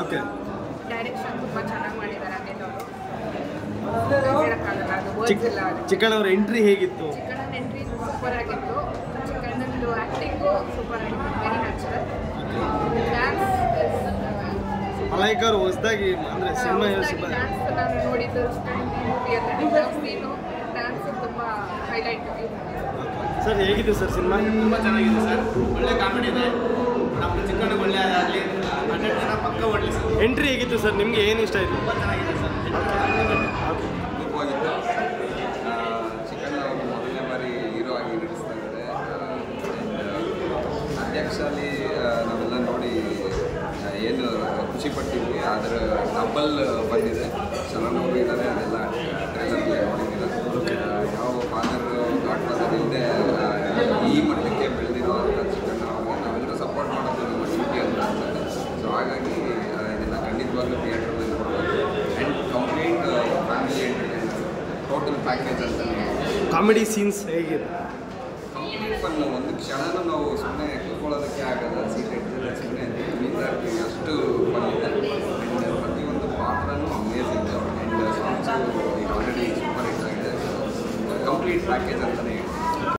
Okay direction ತುಂಬ ಚೆನ್ನಾಗಿ ಮಾಡಿದ್ದಾರೆ ಅನಿಲ್ ಅವರು ಹೇಳೋಕ್ಕಾಗಲ್ಲ ಅದು ವರ್ಡ್ಸ್ ಚಿಕ್ಕ ಎಲ್ಲ ಅದು. ಚಿಕ್ಕಣ್ಣವ್ರ ಎಂಟ್ರಿ ಹೇಗಿತ್ತು ಚಿಕ್ಕಣ್ಣನ ಎಂಟ್ರಿ ಸೂಪರ್ ಆಗಿತ್ತು ಚಿಕ್ಕಣ್ಣಂದು ಆ್ಯಕ್ಟಿಂಗು ಸೂಪರ್ ಆಗಿತ್ತು ವೆರಿ ನ್ಯಾಚುರಲ್ ಡ್ಯಾನ್ಸ್ ಮಲೈಕ್ ಅವ್ರು ಹೊಸದಾಗಿ ಅಂದರೆ ಸಿನಿಮಾ ಯೋಚಿಸ ಡ್ಯಾನ್ಸ್ ನಾನು ನೋಡಿದ್ದು ಮೂವಿಯಲ್ಲಿ ಲವ್ ಸೀನು ಡ್ಯಾನ್ಸ್ ತುಂಬ ಹೈಲೈಟ್ ಸರ್ ಹೇಗಿತ್ತು ಸರ್ ಸಿನಿಮಾ ತುಂಬ ಚೆನ್ನಾಗಿದೆ ಸರ್ ಒಳ್ಳೆ ಕಾಮಿಡಿ ಇದೆ ನಮ್ಮ ಚಿಕ್ಕಣ್ಣಿಗೆ ಒಳ್ಳೆ ಆಗಲಿ ಹಂಡ್ರೆಡ್ ಜನ ಪಕ್ಕ ಒಳ್ಳೆ ಸರ್ ಎಂಟ್ರಿ ಹೇಗಿತ್ತು ಸರ್ ನಿಮಗೆ ಏನು ಇಷ್ಟ ಆಯಿತು ತುಂಬ ಚೆನ್ನಾಗಿದೆ ಸರ್ ಅದ್ಭುತವಾಗಿತ್ತು ಚಿಕನ್ ಅವರು ಮೊದಲನೇ ಬಾರಿ ಹೀರೋ ಆಗಿ ನಟಿಸ್ತಾ ಇದ್ದಾರೆ ಅಧ್ಯಕ್ಷಲ್ಲಿ ನಾವೆಲ್ಲ ನೋಡಿ ಆ, ಏನು ಖುಷಿ ಪಟ್ಟಿದ್ವಿ ಅದರ ಡಬಲ್ ಬಂದಿದೆ ಚೆನ್ನಾಗಿ ಇದ್ದಾರೆ ಅದೆಲ್ಲ ಟ್ರೈಲರ್ಲಿ ನೋಡಿದ್ದೀರ ಯಾವ ಫಾದರ್ ಗಾಡ್ ಫಾದರ್ ಇಲ್ಲದೆ ಈ ಮಟ್ಟಕ್ಕೆ ಬೆಳೆದಿರೋ ಅಂತ ಚಿಕನ್ ಅವ್ರಿಗೆ ನಾವೆಲ್ಲರೂ ಸಪೋರ್ಟ್ ಮಾಡೋದು ನಮ್ಮ ಡ್ಯೂಟಿ ಅಂತ ಅನ್ಸುತ್ತೆ ಸೊ ಹಾಗಾಗಿ ಆ, ಇದನ್ನು ಖಂಡಿತವಾಗ್ಲೂ ಥಿಯೇಟ್ರಲ್ಲಿ ನೋಡ್ಬೋದು and complete family entertainment total package ಅಂತ ಕಾಮಿಡಿ ಸೀನ್ಸ್ ಹೇಗಿದೆ ಕಂಪ್ಲೀಟ್ ಫನ್ ಒಂದು ಕ್ಷಣನೂ ನಾವು ಸುಮ್ಮನೆ ಕೂತ್ಕೊಳ್ಳೋದಕ್ಕೆ ಆಗಲ್ಲ ಸೀಟ್ ಇಟ್ಟಿದ್ರೆ ಸುಮ್ಮನೆ ನಿಂತ ಇರ್ತೀವಿ ಅಷ್ಟು ಫನ್ ಇದೆ ಆ್ಯಂಡ್ ಪ್ರತಿಯೊಂದು ಪಾತ್ರನೂ ಅಮೇಝಿಂಗ್ ಆ್ಯಂಡ್ ಸಾಂಗ್ಸು ಈಗ ಆಲ್ರೆಡಿ ಸೂಪರ್ ಹಿಟ್ ಆಗಿದೆ ಕಂಪ್ಲೀಟ್ ಪ್ಯಾಕೇಜ್ ಅಂತಲೇ